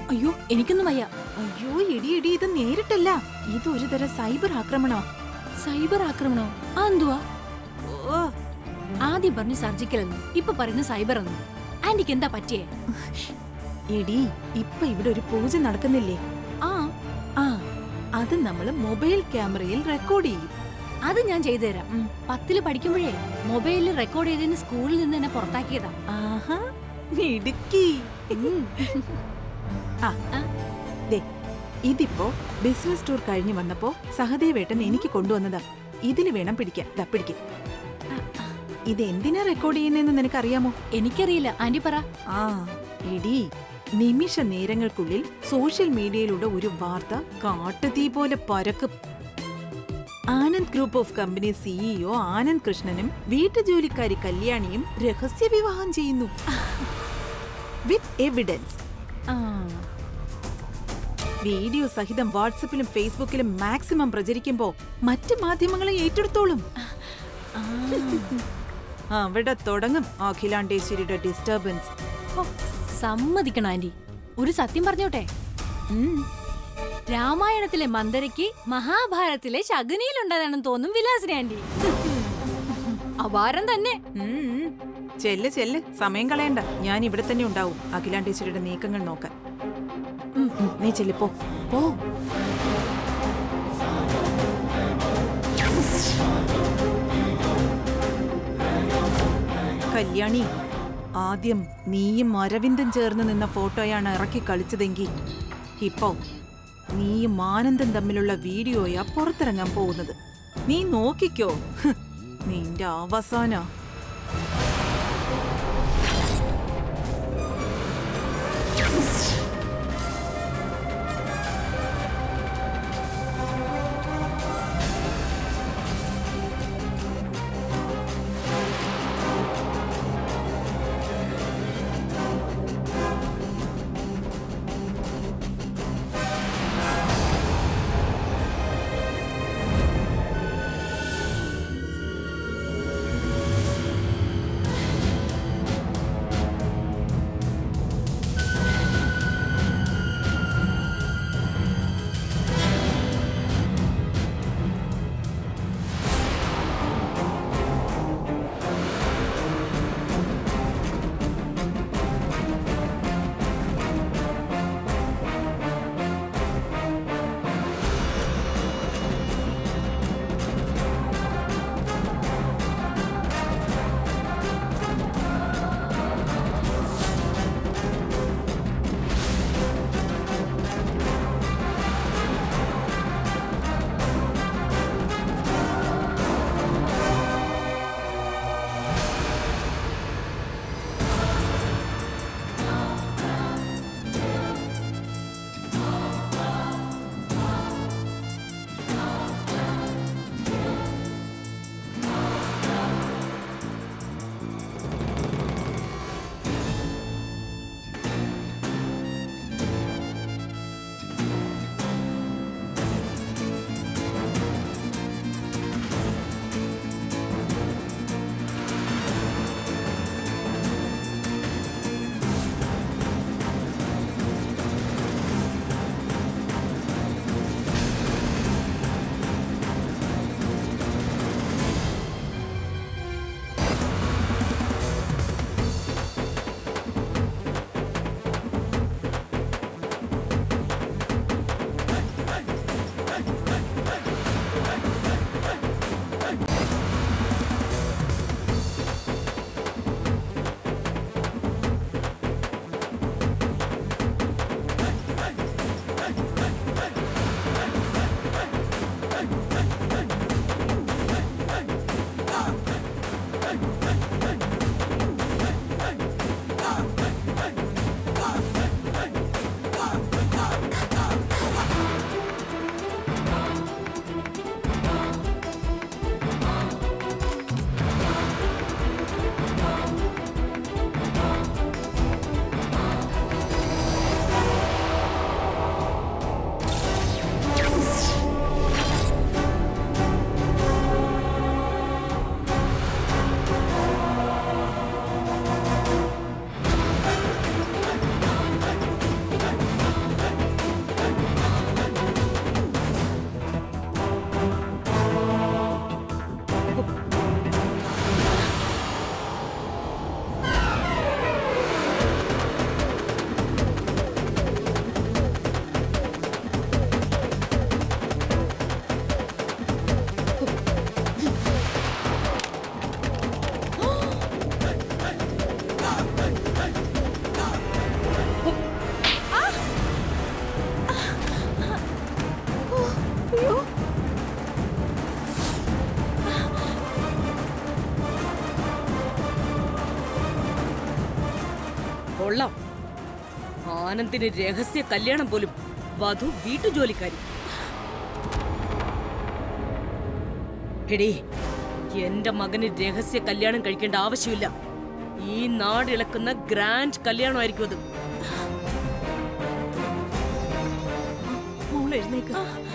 അയ്യോ എനിക്കൊന്നും വയ്യ അയ്യോ എടി എടി ഇത് നേരിട്ടല്ല ഇത് ഒരു തരം സൈബർ ആക്രമണോ സൈബർ ആക്രമണോ ആ എന്തുവാ ഓ ആദ്യം പറഞ്ഞു സർജിക്കൽ എന്ന് ഇപ്പൊ പറയുന്നു സൈബർ എന്ന് ആന്റിക്ക് എന്താ പറ്റിയേ എടി ഇപ്പൊ ഇവിടെ ഒരു പൂജ നടക്കുന്നില്ലേ ആ ആ അത് നമ്മൾ മൊബൈൽ ക്യാമറയിൽ റെക്കോർഡ് ചെയ്യും അത് ഞാൻ ചെയ്തു തരാം ഉം. പത്തില് പഠിക്കുമ്പോഴേ മൊബൈലിൽ റെക്കോർഡ് ചെയ്തതിന് സ്കൂളിൽ നിന്ന് എന്നെ പുറത്താക്കിയതാ ആഹാ മിടുക്കി ഉം. ആ ആ. ദേ ഇതിപ്പോ ബിസിനസ് ടൂർ കഴിഞ്ഞു വന്നപ്പോ സഹദേവേട്ടൻ എനിക്ക് കൊണ്ടുവന്നതാ ഇതില് വേണം പിടിക്കാൻ ദാ പിടിക്ക് ഇത് എന്തിനാ റെക്കോർഡ് ചെയ്യുന്നതെന്ന് നിനക്കറിയാമോ എനിക്കറിയില്ല ആന്റി പറ ആ എടി നിമിഷ നേരങ്ങൾക്കുള്ളിൽ സോഷ്യൽ മീഡിയയിലൂടെ ഒരു വാർത്ത കാട്ടുതീ പോലെ പരക്കും Anand group of company CEO Anand കൃഷ്ണനും വീട്ടുജോലിക്കാരി കല്യാണിയും രഹസ്യ വിവാഹം ചെയ്യുന്നു വിത്ത് എവിഡൻസ് ആ. വീഡിയോ സഹിതം വാട്സപ്പിലും ഫേസ്ബുക്കിലും മാക്സിമം പ്രചരിക്കുമ്പോ മറ്റ് മാധ്യമങ്ങളെ ഏറ്റെടുത്തോളും ആ. അവിടെ തുടങ്ങും അഖിലാണ്ടേശ്വരിയുടെ ഡിസ്റ്റർബൻസ് ഹോ, സമ്മതിക്കണം ആന്റി ഒരു സത്യം പറഞ്ഞോട്ടെ രാമായണത്തിലെ മന്ദരയ്ക്ക് മഹാഭാരതത്തിലെ ശകുനിയിലുണ്ടാതാണെന്ന് തോന്നും വിലാസിനി ആന്റി അപാരം തന്നെ ഉം. ചെല്ല് ചെല്ല് സമയം കളയണ്ട ഞാൻ ഇവിടെ തന്നെ ഉണ്ടാവും അഖിലാണ്ടേശ്വരിയുടെ നീക്കങ്ങൾ നോക്കാൻ ഉം, ഉം, നീ ചെല്ല് പോ പോ കല്യാണി ആദ്യം നീയും അരവിന്ദും ചേർന്ന് നിന്ന ഫോട്ടോയാണ് ഇറക്കി കളിച്ചതെങ്കിൽ ഇപ്പോ നീയും ആനന്ദം തമ്മിലുള്ള വീഡിയോയാ പുറത്തിറങ്ങാൻ പോകുന്നത് നീ നോക്കിക്കോ ഹ്, നിന്റെ അവസാന ആനന്ദിന് രഹസ്യ കല്യാണം പോലും വധു വീട്ടുജോലിക്കാരി എടീ എന്റെ മകന് രഹസ്യ കല്യാണം കഴിക്കേണ്ട ആവശ്യമില്ല ഈ നാടിളക്കുന്ന ഗ്രാൻഡ് കല്യാണമായിരിക്കും അത് മോൾ എഴുന്നേക്ക്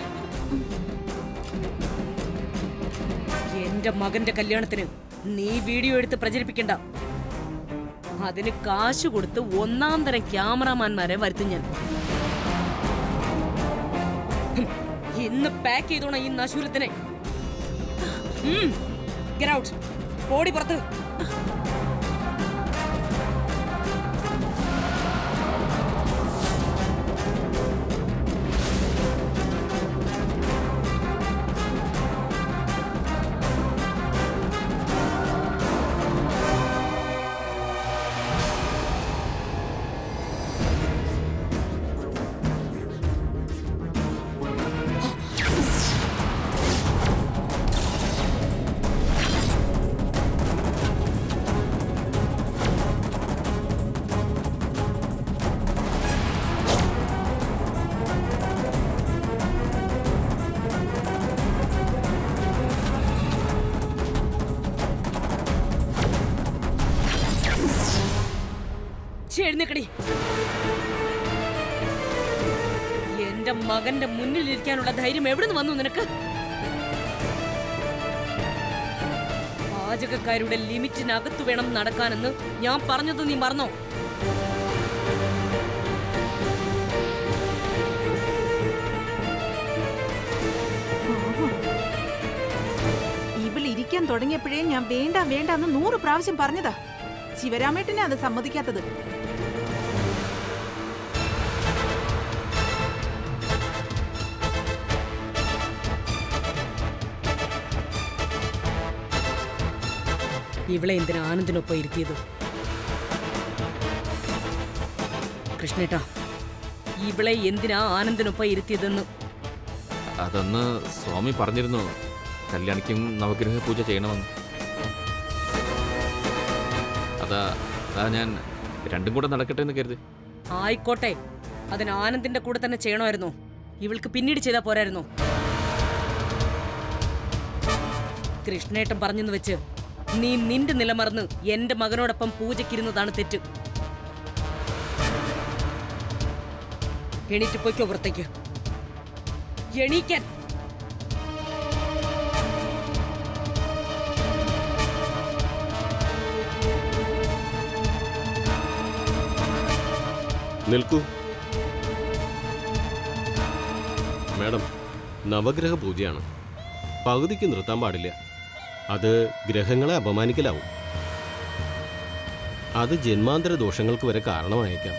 എന്റെ മകന്റെ കല്യാണത്തിന് നീ വീഡിയോ എടുത്ത് പ്രചരിപ്പിക്കണ്ട അതിന് കാശ് കൊടുത്ത് ഒന്നാം തരം ക്യാമറാമാൻമാരെ വരുത്തും ഞാൻ ഹും, ഇന്ന് പാക്ക് ചെയ്തോണം ഈ നശൂരത്തിനെ ഔട്ട് ഓടി പുറത്ത് ഛെ, എഴുന്നേക്കടി എന്റെ മകന്റെ മുന്നിൽ ഇരിക്കാനുള്ള ധൈര്യം എവിടെ നിന്ന് വന്നു നിനക്ക് പാചകക്കാരുടെ ലിമിറ്റിനകത്ത് വേണം നടക്കാനെന്ന് ഞാൻ പറഞ്ഞത് നീ മറന്നോ ഇവൾ ഇരിക്കാൻ തുടങ്ങിയപ്പോഴേ ഞാൻ വേണ്ട വേണ്ട എന്ന് നൂറ് പ്രാവശ്യം പറഞ്ഞതാ ശിവരാമേട്ടനെ അത് സമ്മതിക്കാത്തത് ഇവളെ എന്തിനാ ആനന്ദിനൊപ്പം ഇരുത്തിയത് കൃഷ്ണേട്ടാ ഇവളെ എന്തിനാ ആനന്ദിനൊപ്പം ഇരുത്തിയതെന്ന് അതൊന്ന് സ്വാമി പറഞ്ഞിരുന്നു കല്യാണിക്കും നവഗ്രഹ പൂജ ചെയ്യണമെന്ന് അതാ അതാ ഞാൻ രണ്ടും കൂടെ നടക്കട്ടെ എന്ന് കരുതി ആയിക്കോട്ടെ അതിന് ആനന്ദിന്റെ കൂടെ തന്നെ ചെയ്യണമായിരുന്നോ ഇവൾക്ക് പിന്നീട് ചെയ്താ പോരായിരുന്നോ കൃഷ്ണേട്ടൻ പറഞ്ഞെന്ന് വെച്ച് നീ നിന്റെ നിലമറന്ന് എന്റെ മകനോടൊപ്പം പൂജയ്ക്കിരുന്നതാണ് തെറ്റ് എണീറ്റ് പൊയ്ക്കോ പുറത്തേക്ക് എണീക്കാൻ നിൽക്കൂ മാഡം നവഗ്രഹ പൂജയാണ് പകുതിക്ക് നിർത്താൻ പാടില്ല അത് ഗ്രഹങ്ങളെ അപമാനിക്കലാവും അത് ജന്മാന്തര ദോഷങ്ങൾക്ക് വരെ കാരണമായേക്കാം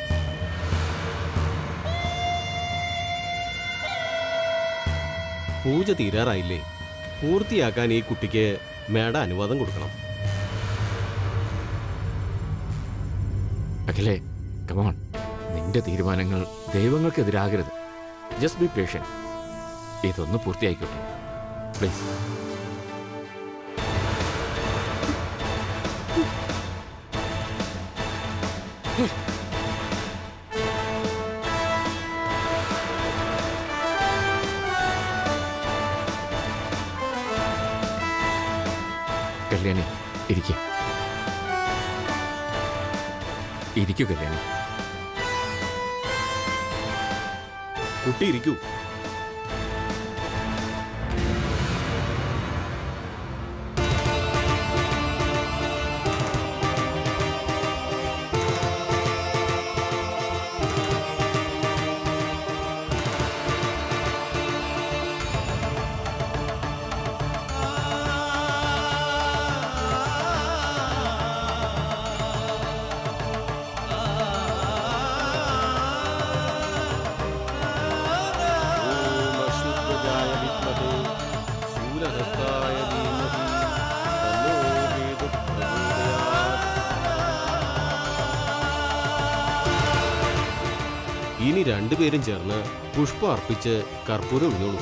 പൂജ തീരാറായില്ലേ പൂർത്തിയാക്കാൻ ഈ കുട്ടിക്ക് മേഡം അനുവാദം കൊടുക്കണം അഖിലേ കമോൺ നിന്റെ തീരുമാനങ്ങൾ ദൈവങ്ങൾക്കെതിരാകരുത് ജസ്റ്റ് ബി പേഷ്യൻ ഇതൊന്ന് പൂർത്തിയായിക്കോട്ടെ പ്ലീസ് കല്യാണി ഇരിക്കേ ഇരിക്കൂ കല്യാണി കുട്ടി ഇരിക്കൂ ഓം അശ്വത്ഥജായ വിദ്മഹേ ശൂലഹസ്തായ ധീമഹി തന്നോ കേതു പ്രചോദയാത്. ഇനി രണ്ടുപേരും ചേർന്ന് പുഷ്പം അർപ്പിച്ച് കർപ്പൂരം ഒഴിഞ്ഞോളൂ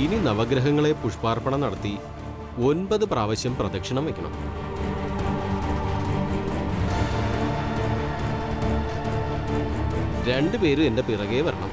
ഇനി നവഗ്രഹങ്ങളെ പുഷ്പാർപ്പണം നടത്തി ഒൻപത് പ്രാവശ്യം പ്രദക്ഷിണം വയ്ക്കണം രണ്ടുപേരും എൻ്റെ പിറകെ വരണം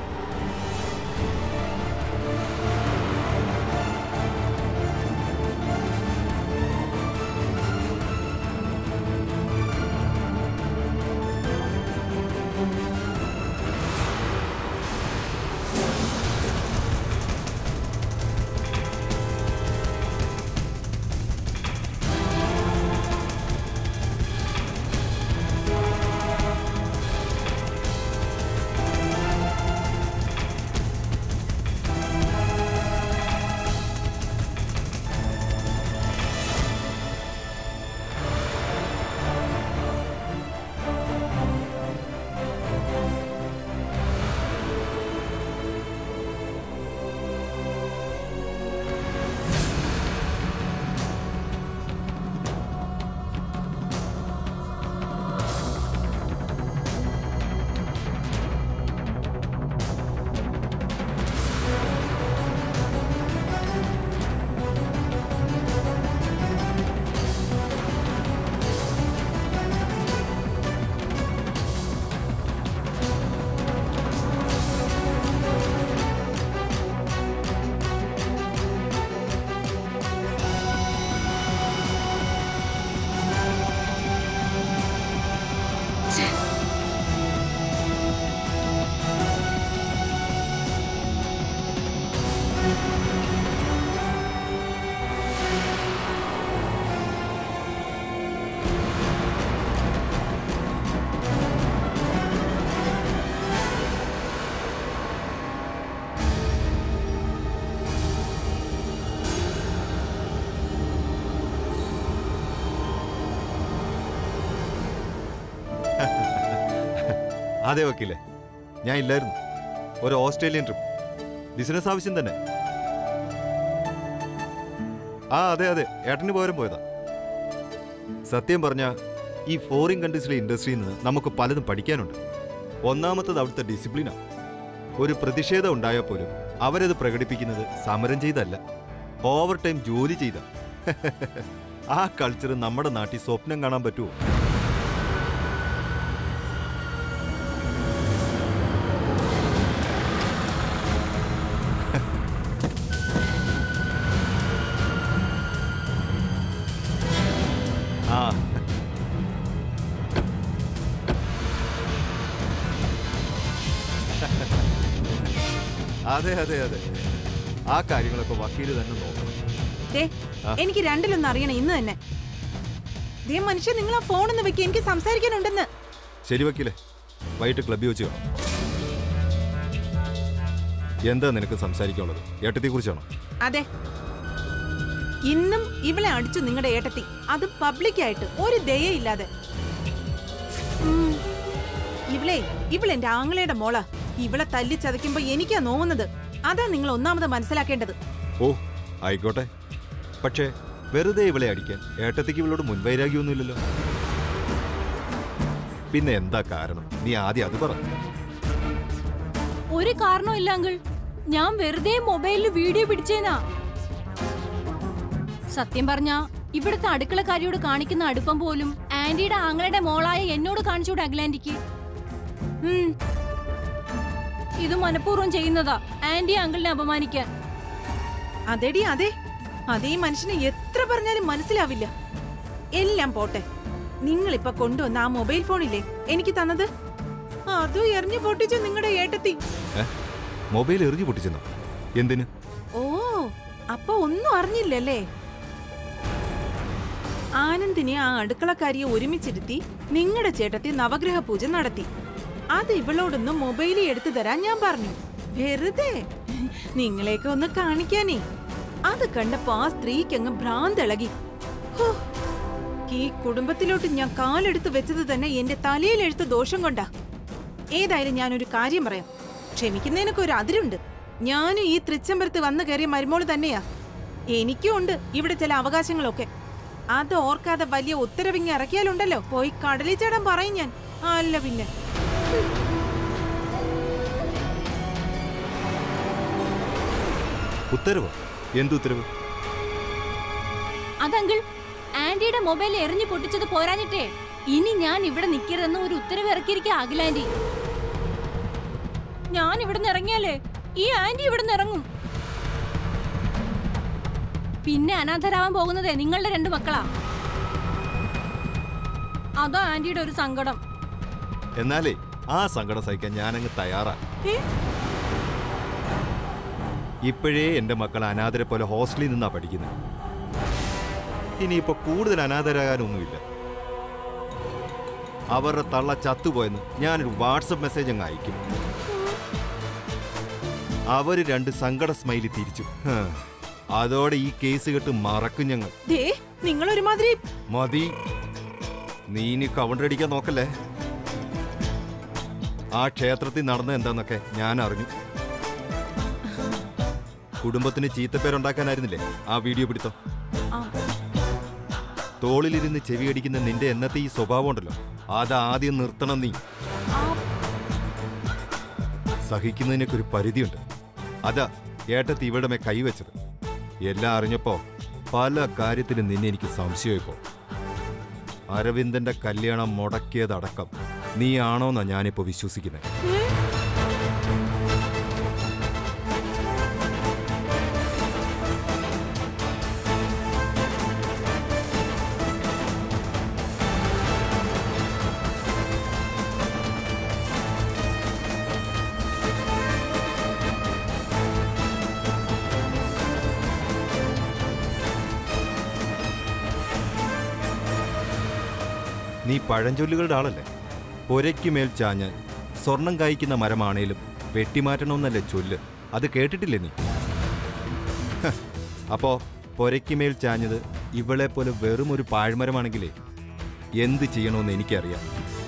അതെ വക്കീലെ ഞാൻ ഇല്ലായിരുന്നു ഒരു ഓസ്ട്രേലിയൻ ട്രിപ്പ് ബിസിനസ് ആവശ്യം തന്നെ ആ അതെ അതെ ഏട്ടന് പകരം പോയതാ സത്യം പറഞ്ഞ ഈ ഫോറിൻ കൺട്രീസിലെ ഇൻഡസ്ട്രിയിൽ നിന്ന് നമുക്ക് പലതും പഠിക്കാനുണ്ട് ഒന്നാമത്തത് അവിടുത്തെ ഡിസിപ്ലിനാ ഒരു പ്രതിഷേധം ഉണ്ടായാൽ പോലും അവരത് പ്രകടിപ്പിക്കുന്നത് സമരം ചെയ്തല്ല ഓവർ ടൈം ജോലി ചെയ്ത ആ കൾച്ചർ നമ്മുടെ നാട്ടിൽ സ്വപ്നം കാണാൻ പറ്റുമോ ആ അതെ അതെ അതെ ആ കാര്യങ്ങളൊക്കെ വക്കീല് തന്നെ നോക്കണം ദേ ആ. എനിക്ക് രണ്ടിലൊന്നും അറിയണം ഇന്ന് തന്നെ ദേ മനുഷ്യൻ നിങ്ങൾ ആ ഫോണൊന്ന് വെക്ക് എനിക്ക് സംസാരിക്കാനുണ്ടെന്ന് ശരി വക്കീലെ വൈകിട്ട് ക്ലബ്ബിൽ വെച്ച് കാണാം എന്താ നിനക്ക് സംസാരിക്കാനുള്ളത് ഏട്ടത്തെ കുറിച്ചാണോ അതെ ഇന്നും ഇവളെ അടിച്ചു നിങ്ങളുടെ ഏട്ടത്തി അത് പബ്ലിക്കായിട്ട് ഒരു ദയയില്ലാതെ ഉം. ഇവളെ ഇവളെന്റെ ആങ്ങളയുടെ മോള ഇവളെ തല്ലി ചതയ്ക്കുമ്പോ എനിക്കാ നോവുന്നത് അതാ നിങ്ങൾ ഒന്നാമത് മനസ്സിലാക്കേണ്ടത് ഓ ആയിക്കോട്ടെ പക്ഷേ വെറുതെ ഇവളെ അടിക്കാൻ ഏട്ടത്തിക്ക് ഇവളോട് മുൻവൈരാഗ്യമൊന്നുമില്ലല്ലോ പിന്നെ എന്താ കാരണം നീ ആദ്യം അത് പറ ഒരു കാരണവും ഇല്ല അങ്കിൾ ഞാൻ വെറുതെ മൊബൈലിൽ വീഡിയോ പിടിച്ചേനാ സത്യം പറഞ്ഞ ഇവിടുത്തെ അടുക്കളക്കാരിയോട് കാണിക്കുന്ന അടുപ്പം പോലും ആന്റിയുടെ ആങ്ങളുടെ മോളായ എന്നോട് കാണിച്ചൂടെ അഖിലാന്റിക്ക് ഉം. ഇത് മനഃപൂർവ്വം ചെയ്യുന്നതാ ആന്റി അങ്കിളിനെ അപമാനിക്കാൻ അതെടി അതെ അതേ മനുഷ്യന് എത്ര പറഞ്ഞാലും മനസ്സിലാവില്ല എല്ലാം പോട്ടെ നിങ്ങളിപ്പൊ കൊണ്ടുവന്ന ആ മൊബൈൽ ഫോണില്ലേ എനിക്ക് തന്നത് അതും എറിഞ്ഞു പൊട്ടിച്ചു നിങ്ങളുടെ ഏട്ടത്തി ഏ മൊബൈൽ എറിഞ്ഞു പൊട്ടിച്ചെന്നോ എന്തിന് ഓ അപ്പൊ ഒന്നും അറിഞ്ഞില്ലല്ലേ ആനന്ദിനെ ആ അടുക്കളക്കാരിയെ ഒരുമിച്ചിരുത്തി നിങ്ങളുടെ ചേട്ടത്തി നവഗ്രഹ പൂജ നടത്തി അത് ഇവളോടൊന്ന് മൊബൈലിൽ എടുത്തു തരാൻ ഞാൻ പറഞ്ഞു വെറുതെ നിങ്ങളെയൊക്കെ ഒന്ന് കാണിക്കാനേ അത് കണ്ടപ്പോ ആ സ്ത്രീക്ക് അങ്ങ് ഭ്രാന്തിളകി ഹോ, ഈ കുടുംബത്തിലോട്ട് ഞാൻ കാലെടുത്ത് വെച്ചത് തന്നെ എന്റെ തലയിലെഴുത്ത ദോഷം കൊണ്ടാ ഏതായാലും ഞാനൊരു കാര്യം പറയാം ക്ഷമിക്കുന്നതിനൊക്കെ ഒരു അതിരുണ്ട് ഞാനും ഈ തൃച്ചംബരത്ത് വന്നു കയറിയ മരുമോള് തന്നെയാ എനിക്കും ഉണ്ട് ഇവിടെ ചില അവകാശങ്ങളൊക്കെ അത് ഓർക്കാതെ വലിയ ഉത്തരവിങ്ങി ഇറക്കിയാലുണ്ടല്ലോ പോയി കടലിൽ ചാടാൻ പറയും ഞാൻ അല്ല പിന്നെ ഉത്തരവ് എന്ത് ഉത്തരവ് അതങ്കിൾ ആന്റിയുടെ മൊബൈൽ എറിഞ്ഞു പൊട്ടിച്ചത് പോരാഞ്ഞിട്ടേ ഇനി ഞാൻ ഇവിടെ നിൽക്കരുതെന്ന് ഒരു ഉത്തരവ് ഇറക്കിയിരിക്കുക അഖിലാന്റി ഞാൻ ഇവിടുന്ന് ഇറങ്ങിയാലേ ഈ ആന്റി ഇവിടുന്ന് ഇറങ്ങും പിന്നെ അനാഥരാവാൻ പോകുന്നതേ നിങ്ങളുടെ രണ്ട് മക്കളാ അതാ ആന്റിയുടെ ഒരു സങ്കടം എന്നാലേ ആ സങ്കടം സഹിക്കാൻ ഞാനങ്ങ് തയ്യാറാ ഏ? ഇപ്പോഴേ എന്റെ മക്കൾ അനാഥരെ പോലെ ഹോസ്റ്റലിൽ നിന്നാ പഠിക്കുന്നത് ഇനിയിപ്പോ കൂടുതൽ അനാഥരാകാനൊന്നുമില്ല അവരുടെ തള്ള ചത്തുപോയെന്ന് ഞാനൊരു വാട്സപ്പ് മെസ്സേജ് അങ്ങ് അയക്കും അവര് രണ്ട് സങ്കട സ്മൈലി തിരിച്ചു ഹ്. അതോടെ ഈ കേസ് കെട്ട് മറക്കും ഞങ്ങൾ ദേ നിങ്ങൾ ഒരുമാതിരി മതി നീ ഇനി കൗണ്ടർ അടിക്കാൻ നോക്കല്ലേ ആ ക്ഷേത്രത്തിൽ നടന്ന എന്താന്നൊക്കെ ഞാൻ അറിഞ്ഞു കുടുംബത്തിന് ചീത്തപ്പേരുണ്ടാക്കാനായിരുന്നില്ലേ ആ വീഡിയോ പിടുത്തം ആ, തോളിലിരുന്ന് ചെവിയടിക്കുന്ന നിന്റെ എന്നത്തെ ഈ സ്വഭാവം ഉണ്ടല്ലോ അതാദ്യം നിർത്തണം നീ ആ, സഹിക്കുന്നതിനൊക്കെ ഒരു പരിധിയുണ്ട് അതാ ഏട്ടത്തി ഇവിടെ മേ കൈവച്ചത് എല്ലാം അറിഞ്ഞപ്പോ പല കാര്യത്തിലും നിന്നെ എനിക്ക് സംശയമായിപ്പോ അരവിന്ദന്റെ കല്യാണം മുടക്കിയതടക്കം നീ ആണോന്നാ ഞാനിപ്പോ വിശ്വസിക്കുന്നത് നീ പഴഞ്ചൊല്ലുകളുടെ ആളല്ലേ പൊരയ്ക്കുമേൽ ചാഞ്ഞാൽ സ്വർണം കായ്ക്കുന്ന മരമാണേലും വെട്ടിമാറ്റണമെന്നല്ലേ ചൊല്ല് അത് കേട്ടിട്ടില്ലേ നീ ഹ, അപ്പോ പൊരയ്ക്കുമേൽ ചാഞ്ഞത് ഇവളെ പോലെ വെറും ഒരു പാഴ്മരമാണെങ്കിലേ എന്ത് ചെയ്യണമെന്ന് എനിക്കറിയാം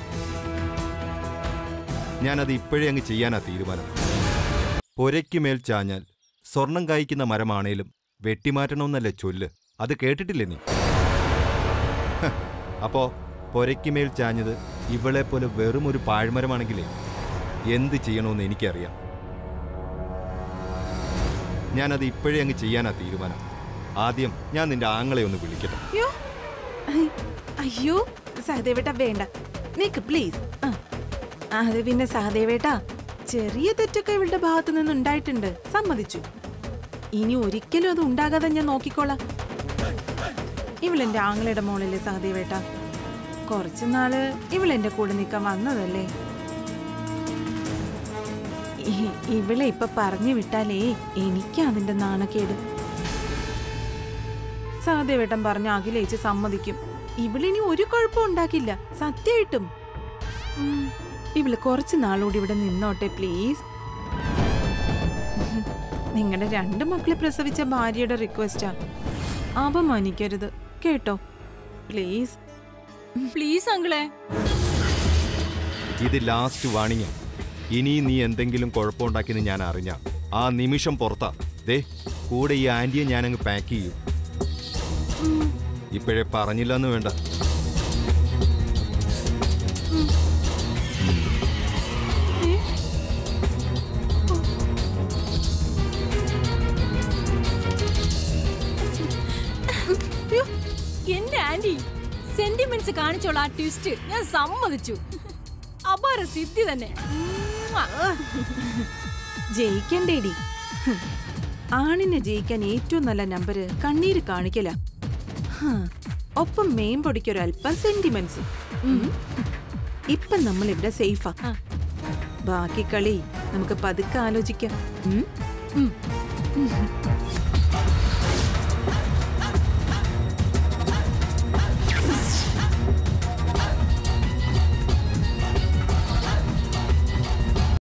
ഞാനത് ഇപ്പോഴേ അങ്ങ് ചെയ്യാനാ തീരുമാനം പൊരയ്ക്കുമേൽ ചാഞ്ഞാൽ സ്വർണം കായ്ക്കുന്ന മരമാണേലും വെട്ടിമാറ്റണമെന്നല്ലേ ചൊല്ല് അത് കേട്ടിട്ടില്ലേ നീ ഹ, അപ്പോ പൊരയ്ക്കുമേൽ ചാഞ്ഞത് ഇവളെ പോലെ വെറും ഒരു പാഴ്മരമാണെങ്കിലേ എന്ത് ചെയ്യണമെന്ന് എനിക്കറിയാം ഞാനത് ഇപ്പോഴേ അങ്ങ് ചെയ്യാനാ തീരുമാനം ആദ്യം ഞാൻ നിന്റെ ആങ്ങളെ ഒന്ന് വിളിക്കട്ടെ അയ്യോ ഐ, അയ്യോ സഹദേവേട്ട വേണ്ട നിക്ക് പ്ലീസ് ആ. അത് പിന്നെ സഹദേവേട്ട ചെറിയ തെറ്റൊക്കെ ഇവളുടെ ഭാഗത്തു നിന്ന് ഉണ്ടായിട്ടുണ്ട് സമ്മതിച്ചു ഇനി ഒരിക്കലും അത് ഉണ്ടാകാതെ ഞാൻ നോക്കിക്കോളാം ഇവളെന്റെ ആങ്ങളയുടെ മോളല്ലേ സഹദേവേട്ട കുറച്ചു നാള് ഇവളെന്റെ കൂടെ നിൽക്കാൻ വന്നതല്ലേ ഇ- ഇവളെ ഇപ്പൊ പറഞ്ഞു വിട്ടാലേ എനിക്ക് അതിന്റെ നാണക്കേട് സഹദേവേട്ടൻ പറഞ്ഞ അഖിലേച്ച് സമ്മതിക്കും ഇവളിനി ഒരു കുഴപ്പം ഉണ്ടാക്കില്ല സത്യമായിട്ടും ഉം, ഇവള് കുറച്ച് നാളുകൂടി ഇവിടെ നിന്നോട്ടെ പ്ലീസ് നിങ്ങളുടെ രണ്ട് മക്കളെ പ്രസവിച്ച ഭാര്യയുടെ റിക്വസ്റ്റാ അപമാനിക്കരുത് കേട്ടോ പ്ലീസ് പ്ലീസ് അങ്കിളെ ഇത് ലാസ്റ്റ് വാണിംഗ് ഇനി നീ എന്തെങ്കിലും കുഴപ്പമുണ്ടാക്കിയെന്ന് ഞാൻ അറിഞ്ഞ ആ നിമിഷം പുറത്താ ദേ കൂടെ ഈ ആന്റിയെ ഞാനങ്ങ് പാക്ക് ചെയ്യും ഇപ്പോഴേ പറഞ്ഞില്ലെന്ന് വേണ്ട എന്റെ ആന്റി സെന്റിമെന്റ്സ് കാണിച്ചോളൂ ആ ട്വിസ്റ്റ് ഞാൻ സമ്മതിച്ചു അപാര സിദ്ധി തന്നെ ഉമ്മാ. ജയിക്കണ്ടേടി ഹ്. ആണിനെ ജയിക്കാൻ ഏറ്റവും നല്ല നമ്പര് കണ്ണീര് കാണിക്കല ഒപ്പം മെയിൻ പൊടിക്കൊരല്പം സെന്റിമെന്റ്സ് ഇപ്പൊ നമ്മൾ ഇവിടെ സേഫാ ആ. ബാക്കി കളി നമുക്ക് പതുക്കെ ആലോചിക്കാം ഉം? ഉം.